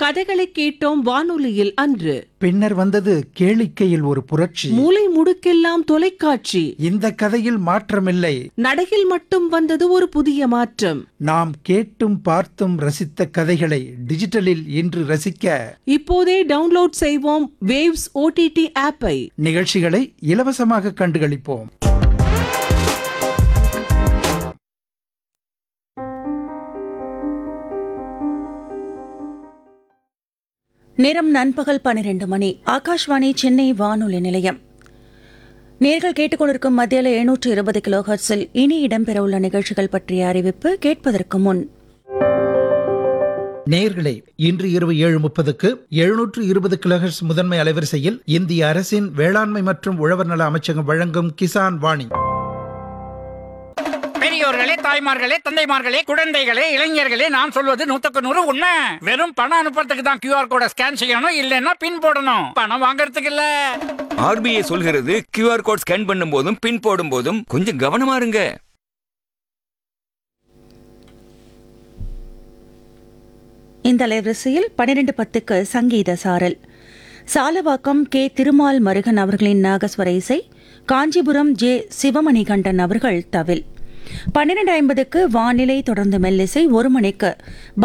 கதைகளை கேட்டோம் வானொலியில் அன்று பின்னர் வந்தது கேளிக்கையில் ஒரு புரட்சி மூலை முடுக்கெல்லாம் தொலைக்காட்சி இந்த கதையில் மாற்றமில்லை நடையில் மட்டும் வந்தது ஒரு புதிய மாற்றம் நாம் கேட்டும் பார்த்தும் ரசித்த கதைகளை டிஜிட்டலில் இன்று ரசிக்க இப்போதே டவுன்லோட் செய்வோம் வேவ்ஸ் ஓடிடி ஆப்பை நிகழ்ச்சிகளை இலவசமாக கண்டுகளிப்போம் நேரம் நண்பகல் பன்னிரண்டு மணி ஆகாஷ்வாணி சென்னை வானொலி நிலையம் நேர்கள் கேட்டுக்கொண்டிருக்கும் மத்தியில் எழுநூற்று இருபது கிலோ ஹர்ட்ஸில் இனி இடம்பெறவுள்ள நிகழ்ச்சிகள் பற்றிய அறிவிப்பு கேட்பதற்கு முன் நேயர்களே இன்று இரவு ஏழு முப்பதுக்கு எழுநூற்று இருபது கிலோஹெர்ட்ஸ் முதன்மை அலைவரிசையில் இந்திய அரசின் வேளாண்மை மற்றும் உழவர் நல அமைச்சகம் வழங்கும் கிசான் வாணி பெரியோர்களே தாய்மார்களே தந்தைமார்களே குழந்தைகளே இளைஞர்களே நான் சொல்வது நூத்துக்கு நூறு உண்மை வெறும் பணம் அனுப்புறதுக்கு தான் கியூஆர் கோட ஸ்கேன் செய்யணும் இல்லைன்னா பின் போடணும் பணம் வாங்குறதுக்கு இல்ல ஆர்பிஐ சொல்கிறது கியூஆர் கோட் ஸ்கேன் பண்ணும் போதும் பின் போடும் போதும் கொஞ்சம் கவனமா இருங்க இந்த அலைவரிசையில் பன்னிரண்டு பத்துக்கு சங்கீத சாரல் சாலவாக்கம் கே திருமால் மருகன் அவர்களின் நாகஸ்வர இசை காஞ்சிபுரம் ஜே சிவமணிகண்டன் அவர்கள் தவில் பன்னிரண்டு ஐம்பதுக்கு வானிலை தொடர்ந்து மெல்லிசை ஒரு மணிக்கு